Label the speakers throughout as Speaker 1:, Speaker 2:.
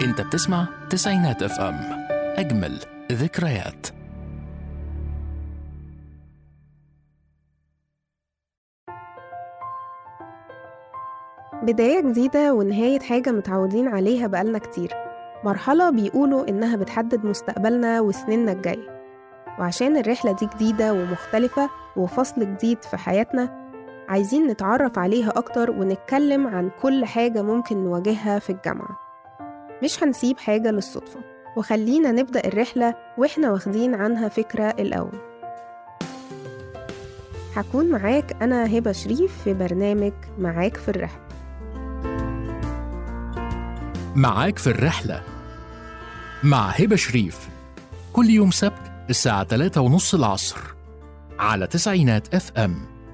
Speaker 1: انت بتسمع تسعينات اف ام اجمل ذكريات
Speaker 2: بداية جديدة ونهاية حاجة متعودين عليها بقالنا كتير مرحلة بيقولوا إنها بتحدد مستقبلنا وسنيننا الجاية وعشان الرحلة دي جديدة ومختلفة وفصل جديد في حياتنا عايزين نتعرف عليها أكتر ونتكلم عن كل حاجة ممكن نواجهها في الجامعة مش هنسيب حاجة للصدفة وخلينا نبدأ الرحلة وإحنا واخدين عنها فكرة الأول هكون معاك أنا هبة شريف في برنامج معاك في الرحلة
Speaker 1: معاك في الرحلة مع هبة شريف كل يوم سبت الساعة 3 ونص العصر على تسعينات اف ام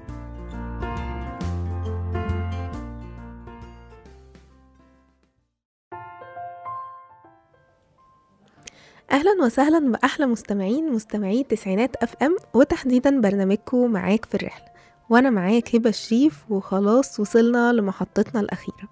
Speaker 2: أهلا وسهلا بأحلى مستمعين مستمعي تسعينات أف أم وتحديدا برنامجكم معاك في الرحلة وأنا معاك هبة شريف وخلاص وصلنا لمحطتنا الأخيرة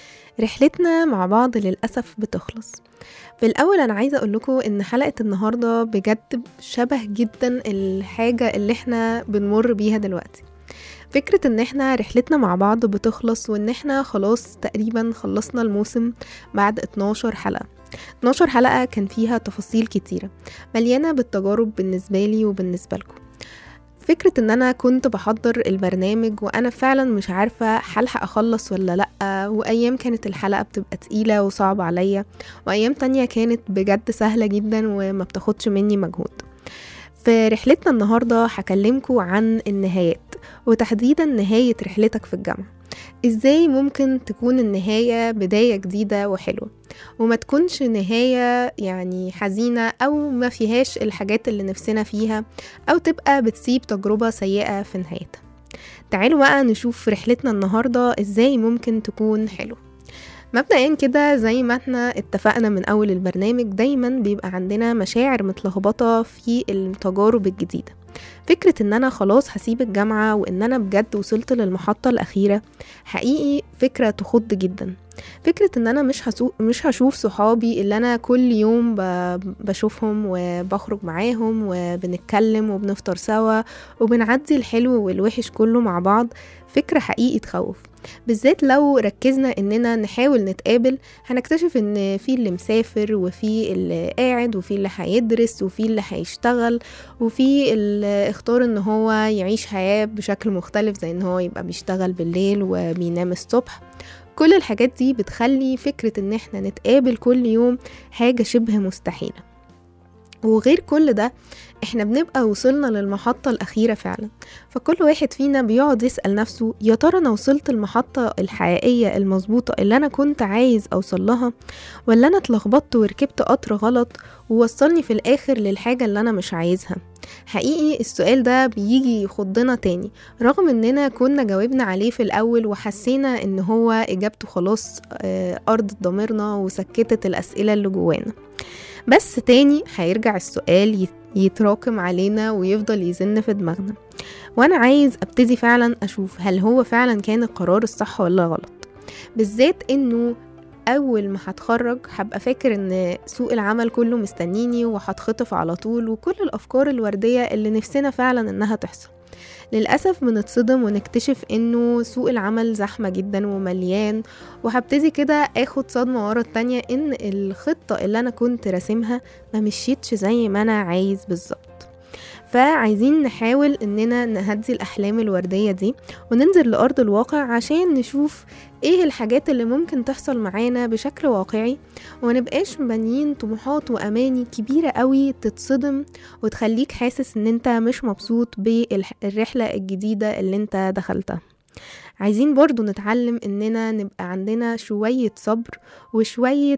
Speaker 2: رحلتنا مع بعض للأسف بتخلص في الأول أنا عايزة أقول لكم إن حلقة النهاردة بجد شبه جدا الحاجة اللي احنا بنمر بيها دلوقتي فكرة إن احنا رحلتنا مع بعض بتخلص وإن احنا خلاص تقريبا خلصنا الموسم بعد 12 حلقة 12 حلقة كان فيها تفاصيل كتيرة مليانة بالتجارب بالنسبة لي وبالنسبة لكم فكرة ان انا كنت بحضر البرنامج وانا فعلا مش عارفة هلحق اخلص ولا لأ وايام كانت الحلقة بتبقى تقيلة وصعبة عليا وايام تانية كانت بجد سهلة جدا وما بتاخدش مني مجهود في رحلتنا النهاردة هكلمكم عن النهايات وتحديدا نهاية رحلتك في الجامعة ازاي ممكن تكون النهاية بداية جديدة وحلوة وما تكونش نهاية يعني حزينة أو ما فيهاش الحاجات اللي نفسنا فيها أو تبقى بتسيب تجربة سيئة في نهايتها تعالوا بقى نشوف رحلتنا النهاردة ازاي ممكن تكون حلوة مبدئيا كده زي ما احنا اتفقنا من اول البرنامج دايما بيبقى عندنا مشاعر متلخبطة في التجارب الجديدة فكرة ان انا خلاص هسيب الجامعة وان انا بجد وصلت للمحطة الاخيرة حقيقي فكرة تخض جدا فكرة ان انا مش هسو... مش هشوف صحابي اللي انا كل يوم ب... بشوفهم وبخرج معاهم وبنتكلم وبنفطر سوا وبنعدي الحلو والوحش كله مع بعض فكرة حقيقي تخوف بالذات لو ركزنا اننا نحاول نتقابل هنكتشف ان في اللي مسافر وفي اللي قاعد وفي اللي هيدرس وفي اللي هيشتغل وفي اللي اختار ان هو يعيش حياة بشكل مختلف زي ان هو يبقى بيشتغل بالليل وبينام الصبح كل الحاجات دي بتخلي فكرة ان احنا نتقابل كل يوم حاجة شبه مستحيلة وغير كل ده احنا بنبقى وصلنا للمحطة الأخيرة فعلا فكل واحد فينا بيقعد يسأل نفسه يا ترى أنا وصلت المحطة الحقيقية المظبوطة اللي أنا كنت عايز أوصل لها ولا أنا اتلخبطت وركبت قطر غلط ووصلني في الآخر للحاجة اللي أنا مش عايزها حقيقي السؤال ده بيجي يخضنا تاني رغم اننا كنا جاوبنا عليه في الاول وحسينا ان هو اجابته خلاص ارضت ضميرنا وسكتت الاسئله اللي جوانا بس تاني هيرجع السؤال يتراكم علينا ويفضل يزن في دماغنا وانا عايز ابتدي فعلا اشوف هل هو فعلا كان القرار الصح ولا غلط بالذات انه اول ما هتخرج هبقى فاكر ان سوق العمل كله مستنيني وهتخطف على طول وكل الافكار الورديه اللي نفسنا فعلا انها تحصل للأسف بنتصدم ونكتشف انه سوق العمل زحمة جدا ومليان وهبتدي كده اخد صدمة ورا التانية ان الخطة اللي انا كنت راسمها ما مشيتش زي ما انا عايز بالظبط فعايزين نحاول اننا نهدي الاحلام الورديه دي وننزل لارض الواقع عشان نشوف ايه الحاجات اللي ممكن تحصل معانا بشكل واقعي ونبقاش مبنيين طموحات واماني كبيره قوي تتصدم وتخليك حاسس ان انت مش مبسوط بالرحله الجديده اللي انت دخلتها عايزين برضو نتعلم اننا نبقى عندنا شوية صبر وشوية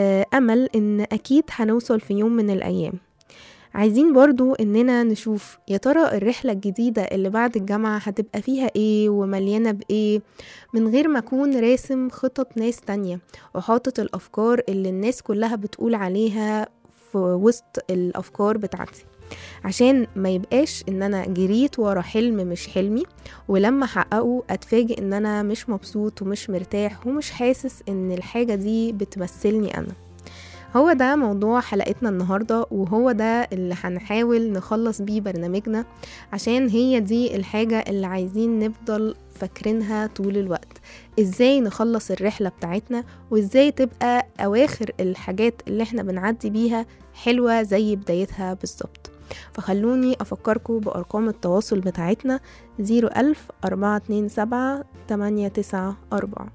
Speaker 2: امل ان اكيد هنوصل في يوم من الايام عايزين برضو اننا نشوف يا ترى الرحلة الجديدة اللي بعد الجامعة هتبقى فيها ايه ومليانة بايه من غير ما اكون راسم خطط ناس تانية وحاطط الافكار اللي الناس كلها بتقول عليها في وسط الافكار بتاعتي عشان ما يبقاش ان انا جريت ورا حلم مش حلمي ولما احققه اتفاجئ ان انا مش مبسوط ومش مرتاح ومش حاسس ان الحاجة دي بتمثلني انا هو ده موضوع حلقتنا النهاردة وهو ده اللي هنحاول نخلص بيه برنامجنا عشان هي دي الحاجة اللي عايزين نفضل فاكرينها طول الوقت ازاي نخلص الرحلة بتاعتنا وازاي تبقى اواخر الحاجات اللي احنا بنعدي بيها حلوة زي بدايتها بالظبط فخلوني أفكركم بأرقام التواصل بتاعتنا 01000 427 894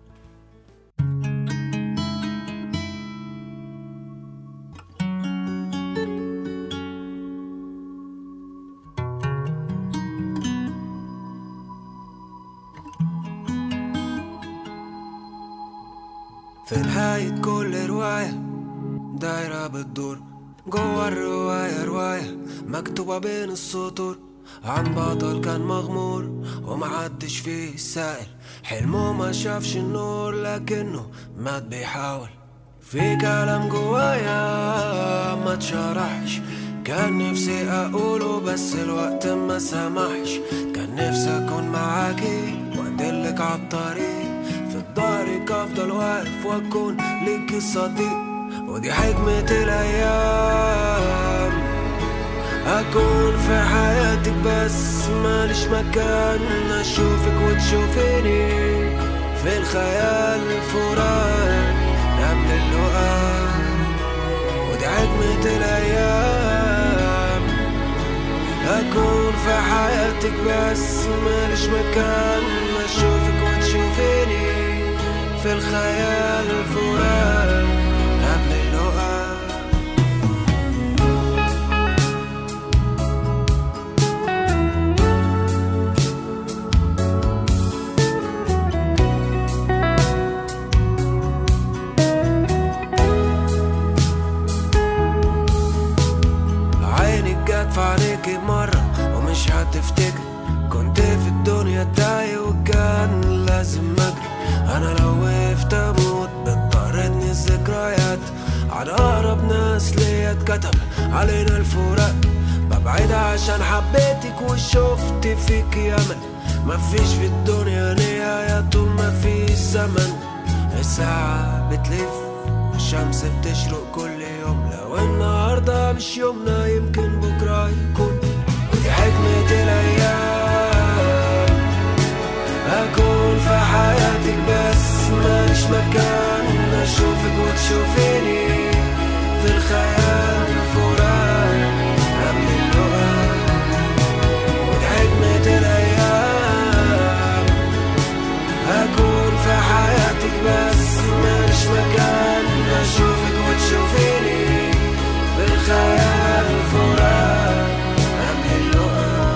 Speaker 3: في نهاية كل رواية دايرة بتدور جوا الرواية رواية مكتوبة بين السطور عن بطل كان مغمور ومحدش فيه سائل حلمه ما شافش النور لكنه مات بيحاول في كلام جوايا ما اتشرحش كان نفسي اقوله بس الوقت ما سمحش كان نفسي اكون معاكي وادلك عالطريق في ظهرك افضل واقف واكون ليكي صديق ودي حكمة الايام اكون في حياتك بس ماليش مكان اشوفك وتشوفيني في الخيال فراق قبل اللقاء ودي حكمة الايام اكون في حياتك بس ماليش مكان اشوفك وتشوفيني في الخيال فراق قبل اللقاء عينك جت في عينيكي مرة ومش هتفتكر كنت في الدنيا تايه وكان لازم اجري انا لو وقفت اموت بتطردني الذكريات عن اقرب ناس ليا اتكتب علينا الفراق ببعد عشان حبيتك وشفت فيك امل مفيش في الدنيا نهاية طول ما في زمن الساعة بتلف والشمس بتشرق كل يوم لو النهاردة مش يومنا يمكن بكرة يكون ودي حكمة الأيام أكون في حياتك بس ماليش مكان أشوفك وتشوفيني في الخيال فراق قبل اللقاء ودي حكمة الأيام أكون في حياتك بس ماليش مكان أشوفك وتشوفيني في الخيال فراق قبل اللقاء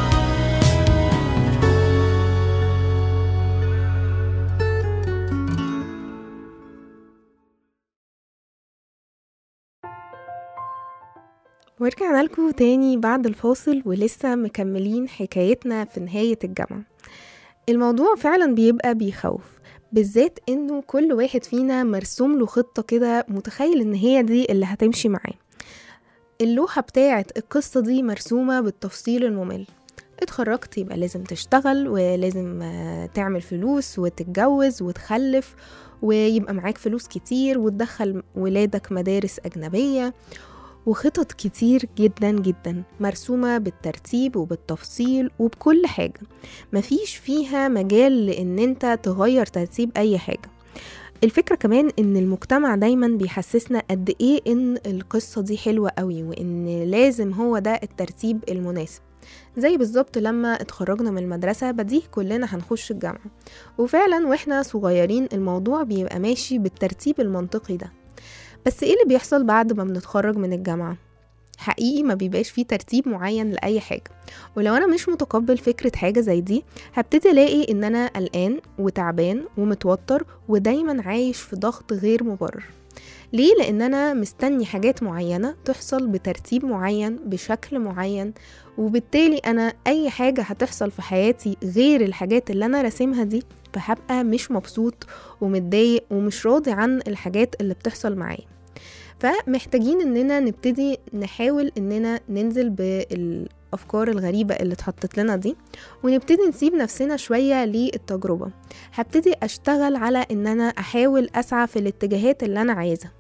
Speaker 2: ورجعنا لكم تاني بعد الفاصل ولسه مكملين حكايتنا في نهاية الجامعة الموضوع فعلا بيبقى بيخوف بالذات انه كل واحد فينا مرسوم له خطة كده متخيل ان هي دي اللي هتمشي معاه اللوحة بتاعة القصة دي مرسومة بالتفصيل الممل اتخرجت يبقى لازم تشتغل ولازم آه، تعمل فلوس وتتجوز وتخلف ويبقى معاك فلوس كتير وتدخل ولادك مدارس أجنبية وخطط كتير جدا جدا مرسومة بالترتيب وبالتفصيل وبكل حاجة مفيش فيها مجال لان انت تغير ترتيب اي حاجة الفكرة كمان ان المجتمع دايما بيحسسنا قد ايه ان القصة دي حلوة قوي وان لازم هو ده الترتيب المناسب زي بالظبط لما اتخرجنا من المدرسة بديه كلنا هنخش الجامعة وفعلا واحنا صغيرين الموضوع بيبقى ماشي بالترتيب المنطقي ده بس ايه اللي بيحصل بعد ما بنتخرج من الجامعة؟ حقيقي ما بيبقاش فيه ترتيب معين لأي حاجة ولو أنا مش متقبل فكرة حاجة زي دي هبتدي ألاقي إن أنا قلقان وتعبان ومتوتر ودايما عايش في ضغط غير مبرر ليه؟ لأن أنا مستني حاجات معينة تحصل بترتيب معين بشكل معين وبالتالي أنا أي حاجة هتحصل في حياتي غير الحاجات اللي أنا راسمها دي فهبقى مش مبسوط ومتضايق ومش راضي عن الحاجات اللي بتحصل معايا فمحتاجين اننا نبتدي نحاول اننا ننزل بالافكار الغريبه اللي اتحطت لنا دي ونبتدي نسيب نفسنا شويه للتجربه هبتدي اشتغل على ان انا احاول اسعى في الاتجاهات اللي انا عايزها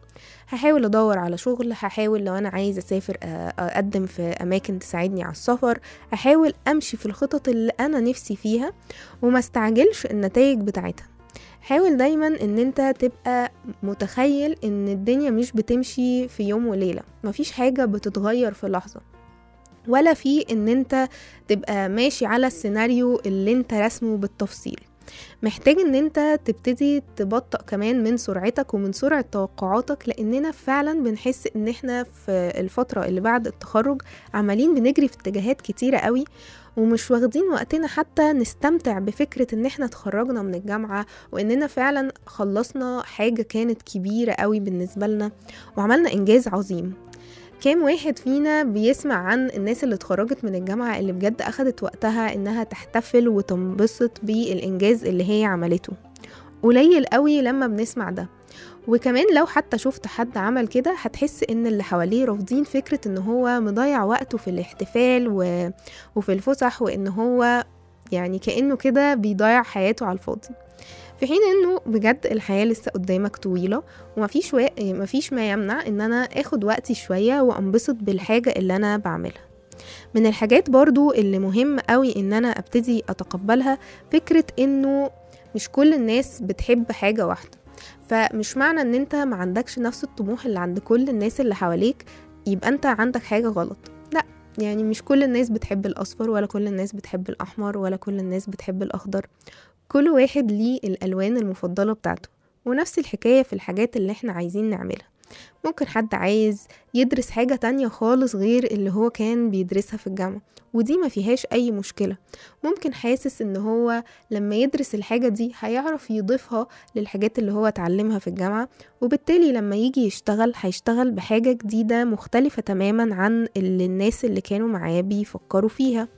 Speaker 2: هحاول ادور على شغل هحاول لو انا عايزه اسافر أ- اقدم في اماكن تساعدني على السفر هحاول امشي في الخطط اللي انا نفسي فيها وما استعجلش النتائج بتاعتها حاول دايما ان انت تبقى متخيل ان الدنيا مش بتمشي في يوم وليله مفيش حاجه بتتغير في لحظه ولا في ان انت تبقى ماشي على السيناريو اللي انت رسمه بالتفصيل محتاج ان انت تبتدي تبطأ كمان من سرعتك ومن سرعة توقعاتك لاننا فعلا بنحس ان احنا في الفترة اللي بعد التخرج عمالين بنجري في اتجاهات كتيرة قوي ومش واخدين وقتنا حتى نستمتع بفكرة ان احنا اتخرجنا من الجامعة واننا فعلا خلصنا حاجة كانت كبيرة قوي بالنسبة لنا وعملنا انجاز عظيم كام واحد فينا بيسمع عن الناس اللي اتخرجت من الجامعة اللي بجد أخدت وقتها إنها تحتفل وتنبسط بالإنجاز اللي هي عملته قليل قوي لما بنسمع ده وكمان لو حتى شفت حد عمل كده هتحس ان اللي حواليه رافضين فكرة ان هو مضيع وقته في الاحتفال و... وفي الفسح وان هو يعني كأنه كده بيضيع حياته على الفاضي في حين انه بجد الحياة لسه قدامك طويلة ومفيش و... مفيش ما يمنع ان انا اخد وقتي شوية وانبسط بالحاجة اللي انا بعملها من الحاجات برضو اللي مهم قوي ان انا ابتدي اتقبلها فكرة انه مش كل الناس بتحب حاجة واحدة فمش معنى ان انت ما عندكش نفس الطموح اللي عند كل الناس اللي حواليك يبقى انت عندك حاجة غلط لا يعني مش كل الناس بتحب الاصفر ولا كل الناس بتحب الاحمر ولا كل الناس بتحب الاخضر كل واحد ليه الالوان المفضلة بتاعته ونفس الحكاية في الحاجات اللي احنا عايزين نعملها ممكن حد عايز يدرس حاجة تانية خالص غير اللي هو كان بيدرسها في الجامعة ودي ما فيهاش أي مشكلة ممكن حاسس إن هو لما يدرس الحاجة دي هيعرف يضيفها للحاجات اللي هو اتعلمها في الجامعة وبالتالي لما يجي يشتغل هيشتغل بحاجة جديدة مختلفة تماما عن اللي الناس اللي كانوا معاه بيفكروا فيها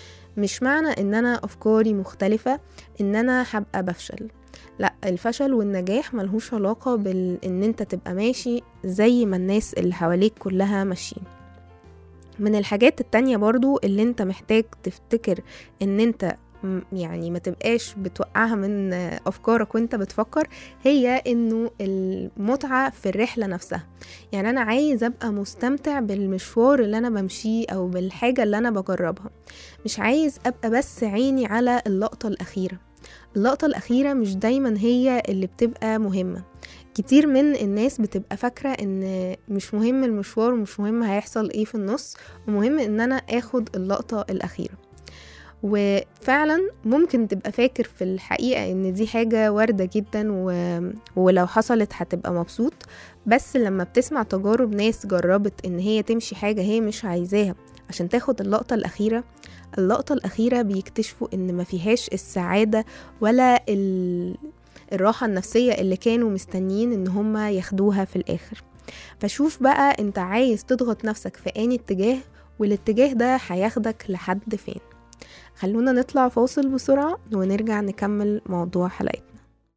Speaker 2: مش معنى ان انا افكاري مختلفة ان انا هبقى بفشل لا الفشل والنجاح ملهوش علاقة بان انت تبقى ماشي زي ما الناس اللي حواليك كلها ماشيين من الحاجات التانية برضو اللي انت محتاج تفتكر ان انت م- يعني ما تبقاش بتوقعها من افكارك وانت بتفكر هي انه المتعة في الرحلة نفسها يعني انا عايز ابقى مستمتع بالمشوار اللي انا بمشيه او بالحاجة اللي انا بجربها مش عايز ابقى بس عيني على اللقطة الاخيرة اللقطة الأخيرة مش دايما هي اللي بتبقى مهمة كتير من الناس بتبقى فاكرة ان مش مهم المشوار ومش مهم هيحصل ايه في النص ومهم ان انا اخد اللقطة الأخيرة وفعلا ممكن تبقى فاكر في الحقيقة ان دي حاجة واردة جدا و... ولو حصلت هتبقى مبسوط بس لما بتسمع تجارب ناس جربت ان هي تمشي حاجة هي مش عايزاها عشان تاخد اللقطة الأخيرة اللقطة الأخيرة بيكتشفوا إن ما فيهاش السعادة ولا ال... الراحة النفسية اللي كانوا مستنيين إن هما ياخدوها في الآخر فشوف بقى أنت عايز تضغط نفسك في أي اتجاه والاتجاه ده هياخدك لحد فين خلونا نطلع فاصل بسرعة ونرجع نكمل موضوع حلقتنا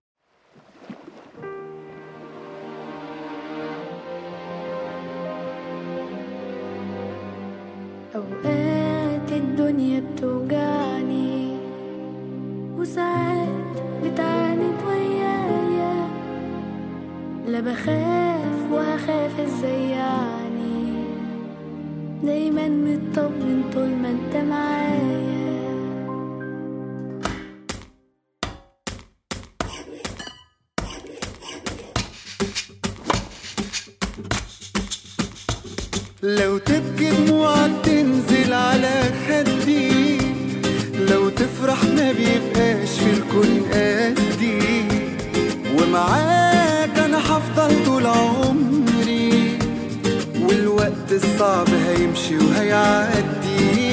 Speaker 4: أوقات الدنيا بتوجعني وساعات بتعاند ويايا لا بخاف وهخاف ازاي يعني دايما مطمن طول ما انت معايا
Speaker 5: لو تبكي دموعك تنزل على خدي لو تفرح ما بيبقاش في الكون قدي ومعاك انا هفضل طول عمري والوقت الصعب هيمشي وهيعدي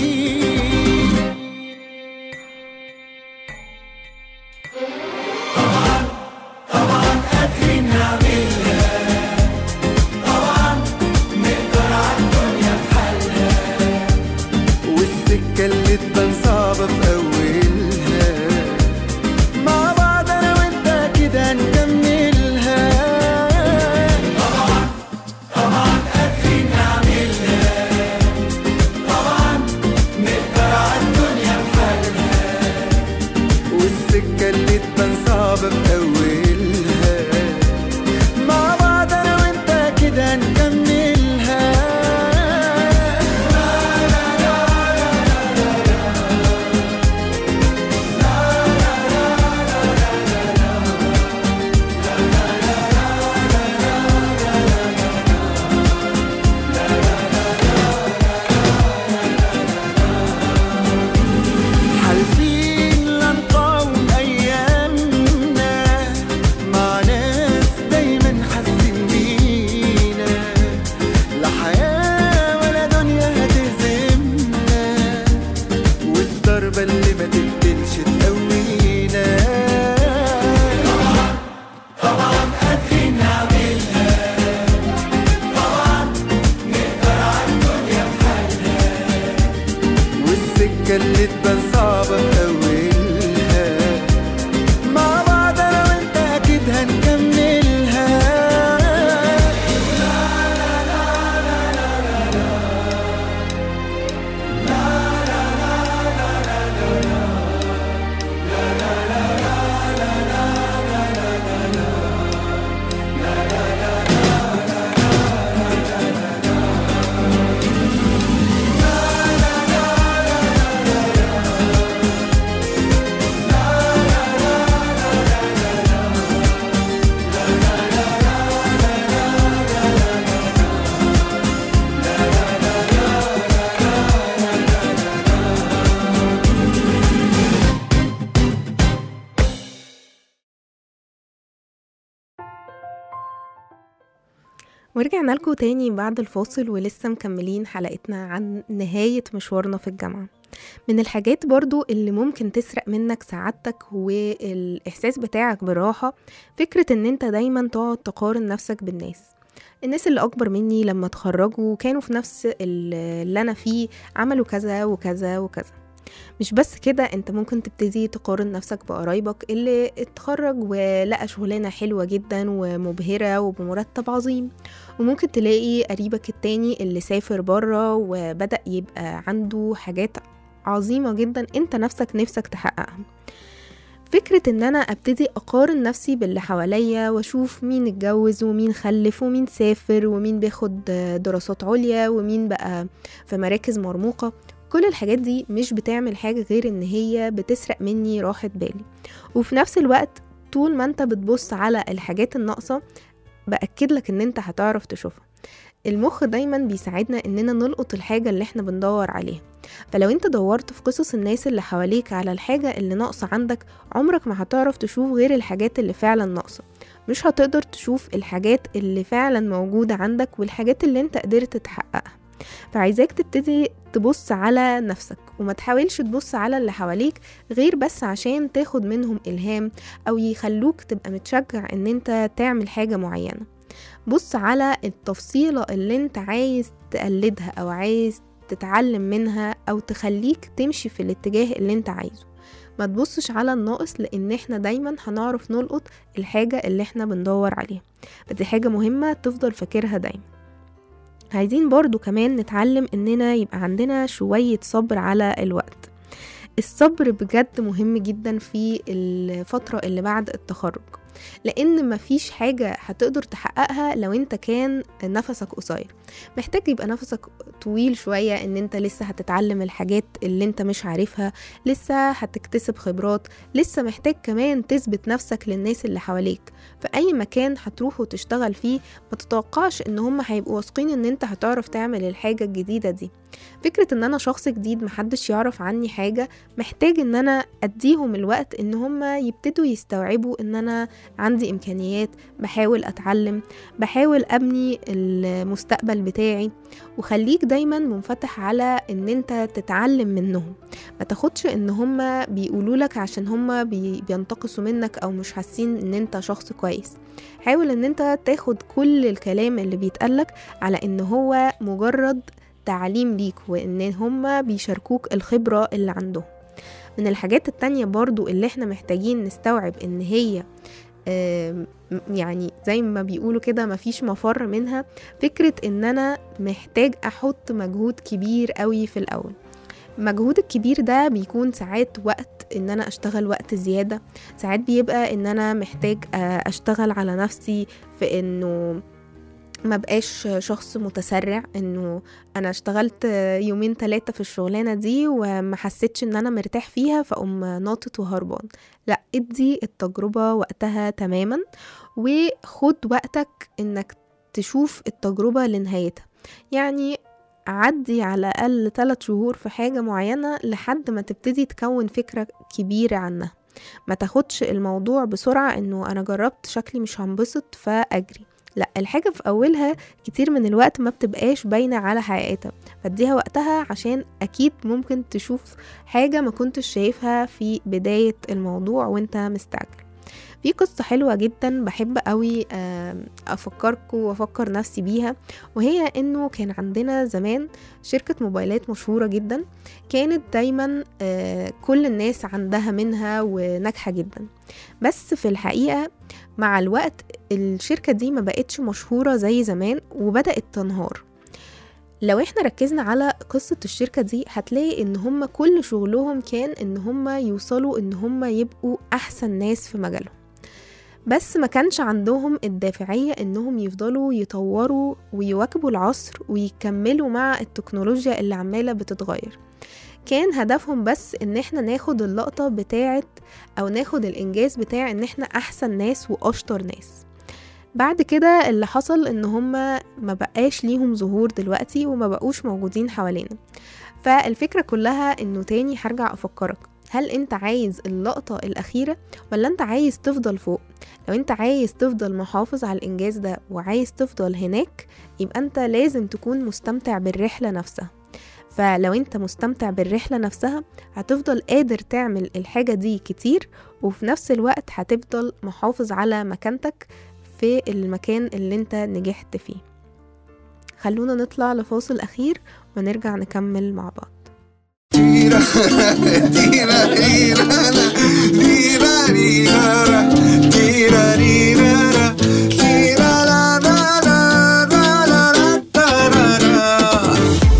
Speaker 5: والسكة اللي تبان صعبة في أولها مع بعض أنا وأنت كده نكملها طبعا طبعا قادرين نعملها
Speaker 2: ورجعنا لكم تاني بعد الفاصل ولسه مكملين حلقتنا عن نهاية مشوارنا في الجامعة من الحاجات برضو اللي ممكن تسرق منك سعادتك والإحساس بتاعك براحة فكرة إن أنت دايما تقعد تقارن نفسك بالناس الناس اللي أكبر مني لما اتخرجوا كانوا في نفس ال- اللي أنا فيه عملوا كذا وكذا وكذا مش بس كده انت ممكن تبتدي تقارن نفسك بقرايبك اللي اتخرج ولقى شغلانة حلوة جدا ومبهرة وبمرتب عظيم وممكن تلاقي قريبك التاني اللي سافر بره وبدأ يبقى عنده حاجات عظيمة جدا انت نفسك نفسك تحققها فكرة ان انا ابتدي اقارن نفسي باللي حواليا واشوف مين اتجوز ومين خلف ومين سافر ومين بياخد دراسات عليا ومين بقى في مراكز مرموقة كل الحاجات دي مش بتعمل حاجة غير ان هي بتسرق مني راحة بالي وفي نفس الوقت طول ما انت بتبص على الحاجات الناقصة بأكد لك ان انت هتعرف تشوفها المخ دايما بيساعدنا اننا نلقط الحاجة اللي احنا بندور عليها فلو انت دورت في قصص الناس اللي حواليك على الحاجة اللي ناقصة عندك عمرك ما هتعرف تشوف غير الحاجات اللي فعلا ناقصة مش هتقدر تشوف الحاجات اللي فعلا موجودة عندك والحاجات اللي انت قدرت تحققها فعايزاك تبتدي تبص على نفسك وما تحاولش تبص على اللي حواليك غير بس عشان تاخد منهم إلهام أو يخلوك تبقى متشجع إن انت تعمل حاجة معينة بص على التفصيلة اللي انت عايز تقلدها أو عايز تتعلم منها أو تخليك تمشي في الاتجاه اللي انت عايزه ما تبصش على الناقص لان احنا دايما هنعرف نلقط الحاجة اللي احنا بندور عليها فدي حاجة مهمة تفضل فاكرها دايما عايزين برضو كمان نتعلم اننا يبقى عندنا شوية صبر على الوقت الصبر بجد مهم جدا في الفترة اللي بعد التخرج لان مفيش حاجة هتقدر تحققها لو انت كان نفسك قصير محتاج يبقى نفسك طويل شوية ان انت لسه هتتعلم الحاجات اللي انت مش عارفها لسه هتكتسب خبرات لسه محتاج كمان تثبت نفسك للناس اللي حواليك في اي مكان هتروح وتشتغل فيه ما تتوقعش ان هم هيبقوا واثقين ان انت هتعرف تعمل الحاجة الجديدة دي فكرة ان انا شخص جديد محدش يعرف عني حاجة محتاج ان انا اديهم الوقت ان هم يبتدوا يستوعبوا ان انا عندي امكانيات بحاول اتعلم بحاول ابني المستقبل بتاعي وخليك دايما منفتح على ان انت تتعلم منهم ما تاخدش ان هم بيقولوا لك عشان هم بي بينتقصوا منك او مش حاسين ان انت شخص كويس حاول ان انت تاخد كل الكلام اللي بيتقالك على ان هو مجرد تعليم ليك وان هم بيشاركوك الخبرة اللي عندهم من الحاجات التانية برضو اللي احنا محتاجين نستوعب ان هي آم، يعني زي ما بيقولوا كده مفيش مفر منها فكرة ان انا محتاج احط مجهود كبير قوي في الاول المجهود الكبير ده بيكون ساعات وقت ان انا اشتغل وقت زيادة ساعات بيبقى ان انا محتاج آه، اشتغل على نفسي في انه ما بقاش شخص متسرع انه انا اشتغلت يومين ثلاثة في الشغلانة دي وما حسيتش ان انا مرتاح فيها فاقوم ناطط وهربان لا ادي التجربة وقتها تماما وخد وقتك انك تشوف التجربة لنهايتها يعني عدي على الأقل ثلاث شهور في حاجة معينة لحد ما تبتدي تكون فكرة كبيرة عنها ما تاخدش الموضوع بسرعة انه انا جربت شكلي مش هنبسط فاجري لا الحاجة في أولها كتير من الوقت ما بتبقاش باينة على حقيقتها فاديها وقتها عشان أكيد ممكن تشوف حاجة ما كنتش شايفها في بداية الموضوع وانت مستعجل في قصة حلوة جدا بحب قوي آم، أفكركم وأفكر نفسي بيها وهي إنه كان عندنا زمان شركة موبايلات مشهورة جدا كانت دايما آه، كل الناس عندها منها وناجحة جدا بس في الحقيقة مع الوقت الشركة دي ما بقتش مشهورة زي زمان وبدأت تنهار لو احنا ركزنا على قصة الشركة دي هتلاقي ان هم كل شغلهم كان ان هم يوصلوا ان هم يبقوا احسن ناس في مجالهم بس ما كانش عندهم الدافعية انهم يفضلوا يطوروا ويواكبوا العصر ويكملوا مع التكنولوجيا اللي عمالة بتتغير كان هدفهم بس ان احنا ناخد اللقطة بتاعت او ناخد الانجاز بتاع ان احنا احسن ناس واشطر ناس بعد كده اللي حصل ان هما ما بقاش ليهم ظهور دلوقتي وما بقوش موجودين حوالينا فالفكرة كلها انه تاني هرجع افكرك هل انت عايز اللقطة الأخيرة ولا انت عايز تفضل فوق لو انت عايز تفضل محافظ على الإنجاز ده وعايز تفضل هناك يبقى انت لازم تكون مستمتع بالرحلة نفسها فلو انت مستمتع بالرحلة نفسها هتفضل قادر تعمل الحاجة دي كتير وفي نفس الوقت هتفضل محافظ على مكانتك في المكان اللي انت نجحت فيه خلونا نطلع لفاصل أخير ونرجع نكمل مع بعض
Speaker 5: تيرا تيرا تيرا لا، تيرا ريرا را، تيرا ريرا را، تيرا لا لا لا لا لا لا تارا را.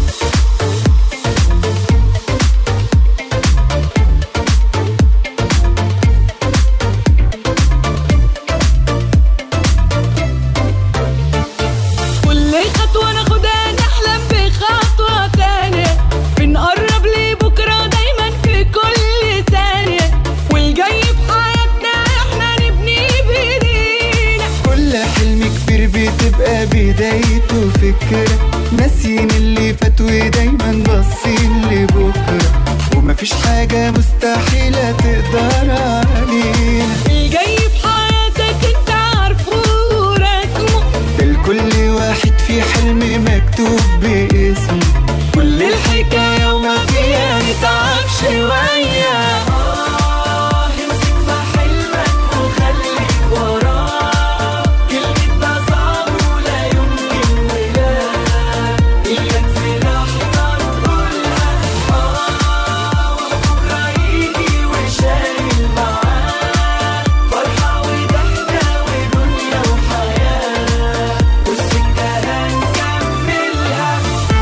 Speaker 6: كل خطوة ناخدها نحلم بخطوة تانية بنقرب لبكرة دايما في كل ثانية والجاي في حياتنا احنا نبني بايدينا
Speaker 5: كل حلم كبير بتبقى بدايته فكرة ناسيين اللي فات ودايما باصين لبكرة ومفيش حاجة مستحيلة تقدر علينا
Speaker 6: الجاي في حياتك انت عارفه ورسمه
Speaker 5: الكل واحد في حلم مكتوب باسمه كل الحكاية وما فيها نتعب شوية آه، امسك في حلمك وخليك وراه كلمتنا صعب ولا يمكن ولا إياك في لحظة نقولها آه وبكرة يجي وشايل معاه فرحة وضحكة ودنيا وحياة والسكة هنكملها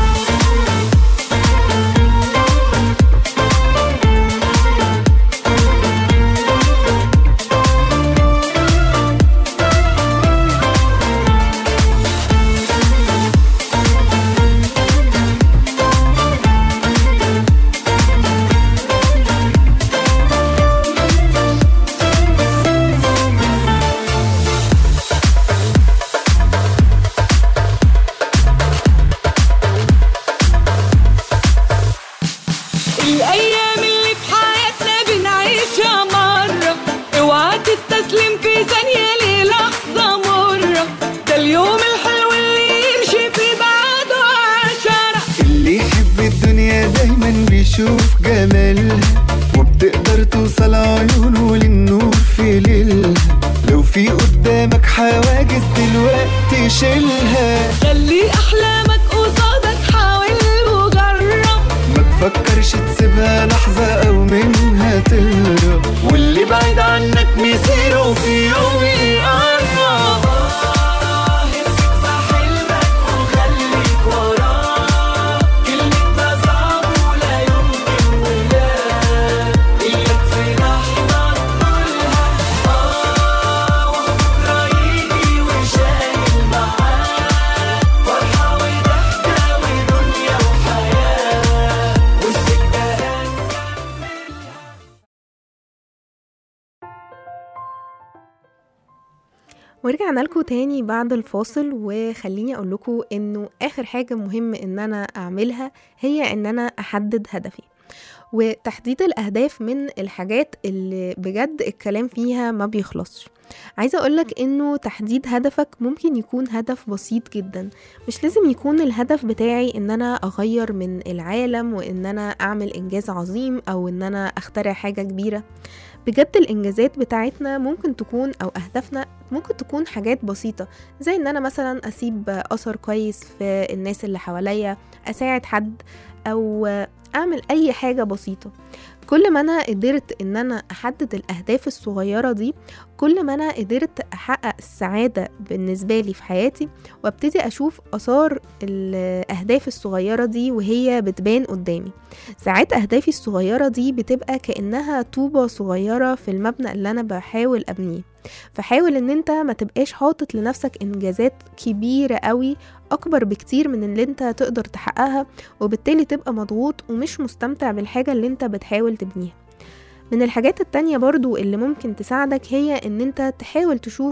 Speaker 6: الأيام اللي في حياتنا بنعيشها مرة اوعى تستسلم في ثانية للحظة مرة ده اليوم الحلو اللي يمشي في بعده عشرة
Speaker 5: اللي يحب الدنيا دايما بيشوف جمالها وبتقدر توصل عيونه للنور في ليلها لو في قدامك حواجز دلوقتي شيلها
Speaker 6: خلي أحلامك قصادك حاول وجرب
Speaker 5: ما تفكرش تسيبها لحظة أو منها تهرب واللي بعيد عنك مسيره في يوم يقرب آه، امسك في حلمك وخليك وراه كلمتنا صعب ولا يمكن ولا إياك في لحظة نقولها آه وبكرة يجي وشايل معاه فرحة وضحكة ودنيا وحياة والسكة
Speaker 2: ورجعنا لكم تاني بعد الفاصل وخليني اقول لكم انه اخر حاجة مهم ان انا اعملها هي ان انا احدد هدفي وتحديد الاهداف من الحاجات اللي بجد الكلام فيها ما بيخلصش عايزة اقولك انه تحديد هدفك ممكن يكون هدف بسيط جدا مش لازم يكون الهدف بتاعي ان انا اغير من العالم وان انا اعمل انجاز عظيم او ان انا اخترع حاجة كبيرة بجد الانجازات بتاعتنا ممكن تكون او اهدافنا ممكن تكون حاجات بسيطة زي ان انا مثلا اسيب اثر كويس في الناس اللي حواليا اساعد حد او اعمل اي حاجة بسيطة كل ما انا قدرت ان انا احدد الاهداف الصغيرة دي كل ما انا قدرت احقق السعادة بالنسبة لي في حياتي وابتدي اشوف اثار الاهداف الصغيرة دي وهي بتبان قدامي ساعات اهدافي الصغيرة دي بتبقى كأنها طوبة صغيرة في المبنى اللي انا بحاول ابنيه فحاول ان انت ما تبقاش حاطط لنفسك انجازات كبيرة قوي اكبر بكتير من اللي انت تقدر تحققها وبالتالي تبقى مضغوط ومش مستمتع بالحاجة اللي انت بتحاول تبنيها من الحاجات التانية برضو اللي ممكن تساعدك هي ان انت تحاول تشوف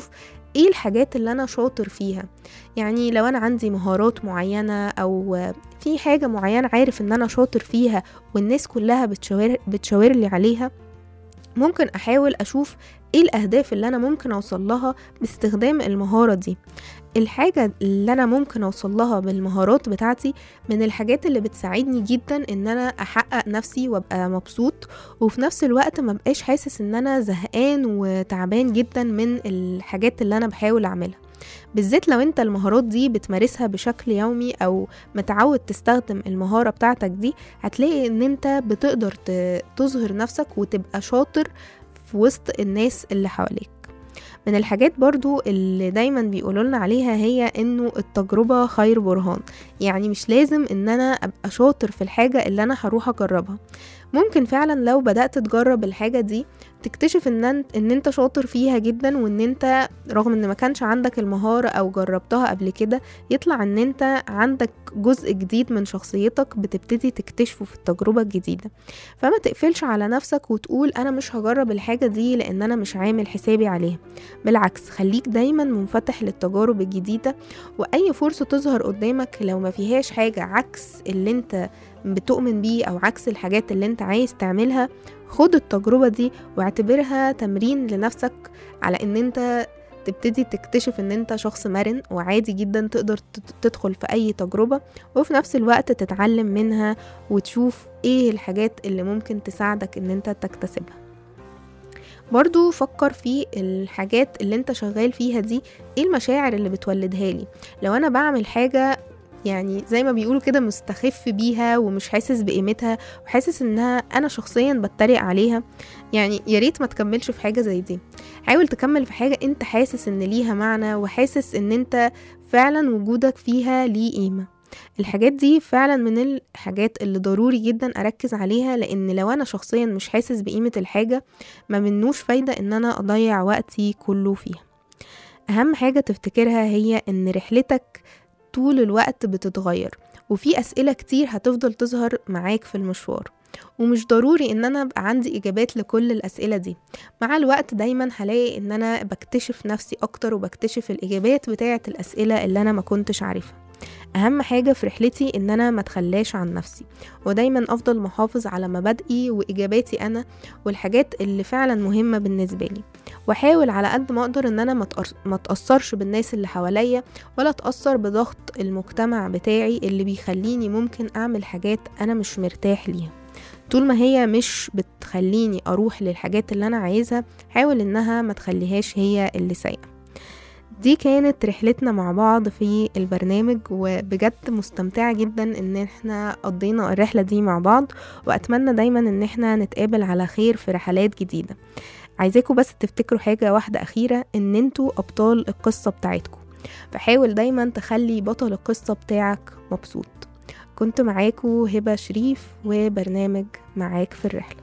Speaker 2: ايه الحاجات اللي انا شاطر فيها يعني لو انا عندي مهارات معينة او في حاجة معينة عارف ان انا شاطر فيها والناس كلها بتشاور, بتشاور لي عليها ممكن احاول اشوف ايه الاهداف اللي انا ممكن اوصل لها باستخدام المهارة دي الحاجة اللي أنا ممكن أوصل لها بالمهارات بتاعتي من الحاجات اللي بتساعدني جدا إن أنا أحقق نفسي وأبقى مبسوط وفي نفس الوقت ما بقاش حاسس إن أنا زهقان وتعبان جدا من الحاجات اللي أنا بحاول أعملها بالذات لو انت المهارات دي بتمارسها بشكل يومي او متعود تستخدم المهارة بتاعتك دي هتلاقي ان انت بتقدر ت- تظهر نفسك وتبقى شاطر في وسط الناس اللي حواليك من الحاجات برضو اللي دايما بيقولوا لنا عليها هي انه التجربة خير برهان يعني مش لازم ان انا ابقى شاطر في الحاجة اللي انا هروح اجربها ممكن فعلا لو بدأت تجرب الحاجة دي تكتشف ان انت, إن انت شاطر فيها جدا وان انت رغم ان ما كانش عندك المهارة او جربتها قبل كده يطلع ان انت عندك جزء جديد من شخصيتك بتبتدي تكتشفه في التجربة الجديدة فما تقفلش على نفسك وتقول انا مش هجرب الحاجة دي لان انا مش عامل حسابي عليها بالعكس خليك دايما منفتح للتجارب الجديدة واي فرصة تظهر قدامك لو ما فيهاش حاجة عكس اللي انت بتؤمن بيه او عكس الحاجات اللي انت عايز تعملها خد التجربة دي واعتبرها تمرين لنفسك على ان انت تبتدي تكتشف ان انت شخص مرن وعادي جدا تقدر تت- تدخل في اي تجربة وفي نفس الوقت تتعلم منها وتشوف ايه الحاجات اللي ممكن تساعدك ان انت تكتسبها برضو فكر في الحاجات اللي انت شغال فيها دي ايه المشاعر اللي بتولدها لي لو انا بعمل حاجة يعني زي ما بيقولوا كده مستخف بيها ومش حاسس بقيمتها وحاسس انها انا شخصيا بتريق عليها يعني يا ريت ما تكملش في حاجه زي دي حاول تكمل في حاجه انت حاسس ان ليها معنى وحاسس ان انت فعلا وجودك فيها ليه قيمه الحاجات دي فعلا من الحاجات اللي ضروري جدا اركز عليها لان لو انا شخصيا مش حاسس بقيمه الحاجه ما منوش فايده ان انا اضيع وقتي كله فيها اهم حاجه تفتكرها هي ان رحلتك طول الوقت بتتغير وفي أسئلة كتير هتفضل تظهر معاك في المشوار ومش ضروري ان انا ابقى عندي اجابات لكل الاسئله دي مع الوقت دايما هلاقي ان انا بكتشف نفسي اكتر وبكتشف الاجابات بتاعه الاسئله اللي انا ما كنتش عارفها اهم حاجه في رحلتي ان انا ما اتخلاش عن نفسي ودايما افضل محافظ على مبادئي واجاباتي انا والحاجات اللي فعلا مهمه بالنسبه لي واحاول على قد ما اقدر ان انا ما أتأر- ما اتاثرش بالناس اللي حواليا ولا اتاثر بضغط المجتمع بتاعي اللي بيخليني ممكن اعمل حاجات انا مش مرتاح ليها طول ما هي مش بتخليني اروح للحاجات اللي انا عايزها حاول انها ما تخليهاش هي اللي سايقه دي كانت رحلتنا مع بعض في البرنامج وبجد مستمتعة جدا ان احنا قضينا الرحلة دي مع بعض واتمنى دايما ان احنا نتقابل على خير في رحلات جديدة عايزاكم بس تفتكروا حاجة واحدة أخيرة إن انتوا أبطال القصة بتاعتكم فحاول دايما تخلي بطل القصة بتاعك مبسوط كنت معاكو هبة شريف وبرنامج معاك في الرحلة